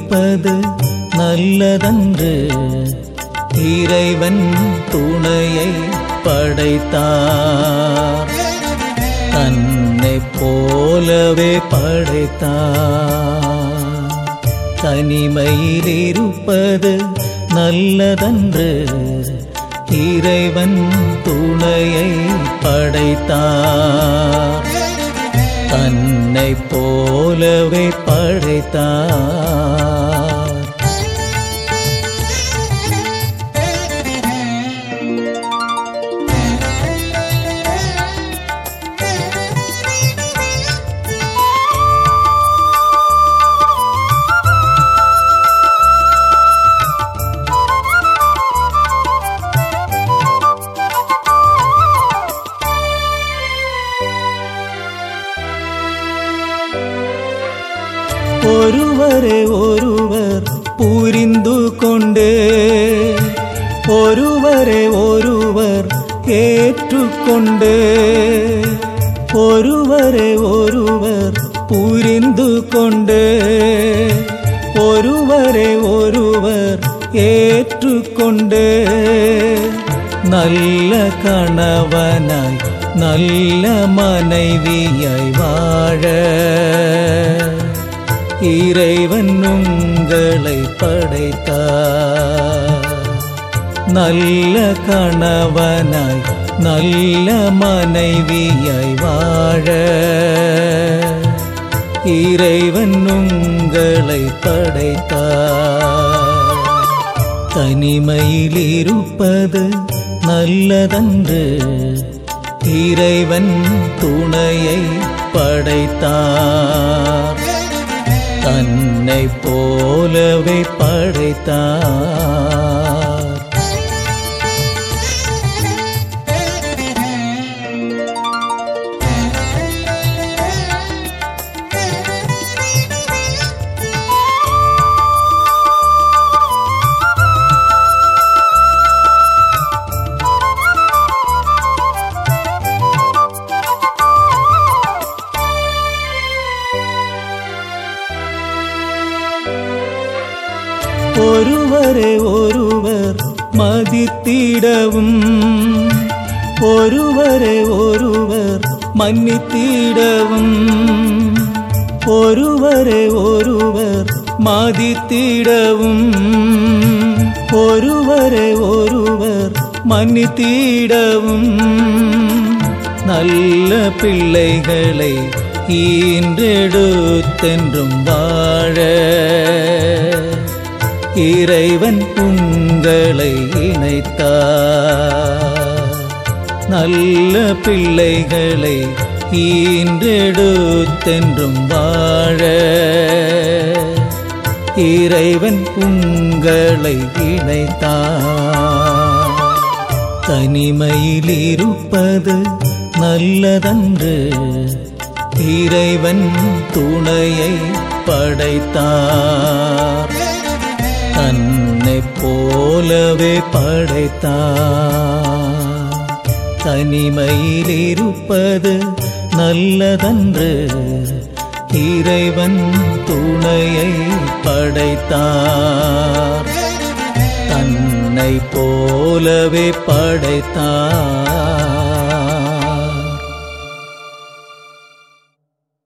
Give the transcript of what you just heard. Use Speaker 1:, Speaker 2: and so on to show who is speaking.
Speaker 1: இருப்பது நல்லதன்று இறைவன் துணையை படைத்தார் தன்னை போலவே படைத்தார் தனிமையில் இருப்பது நல்லதன்று இறைவன் துணையை படைத்தார் தன்னை போலவே படைத்தார் ஒருவரே ஒருவர் புரிந்து கொண்டு ஒருவரே ஒருவர் ஏற்றுக்கொண்டு ஒருவரே ஒருவர் புரிந்து கொண்டு ஒருவரே ஒருவர் ஏற்றுக்கொண்டு நல்ல கணவனாய் நல்ல மனைவியாய் வாழ இறைவன் உங்களை படைத்தார் நல்ல கணவனாய் நல்ல மனைவியாய் வாழ இறைவன் உங்களை படைத்தார் தனிமையில் இருப்பது நல்லதன்று இறைவன் துணையை படைத்தார் தன்னை போலவே படைத்தார் ஒருவரே ஒருவர் மதித்திடவும் ஒருவரே ஒருவர் மன்னித்திடவும் ஒருவரே ஒருவர் மதித்திடவும் ஒருவரே ஒருவர் மன்னித்திடவும் நல்ல பிள்ளைகளை ஈன்றெடுத்தென்றும் வாழ இறைவன் உங்களை இணைத்தார் நல்ல பிள்ளைகளை ஈன்றெடுத்தென்றும் வாழ இறைவன் உங்களை இணைத்தார் தனிமையில் இருப்பது நல்லதன்று இறைவன் துணையை படைத்தார் தன்னை போலவே படைத்தார் தனிமையில் இருப்பது நல்லதன்று இறைவன் துணையை படைத்தார் தன்னை போலவே படைத்தார்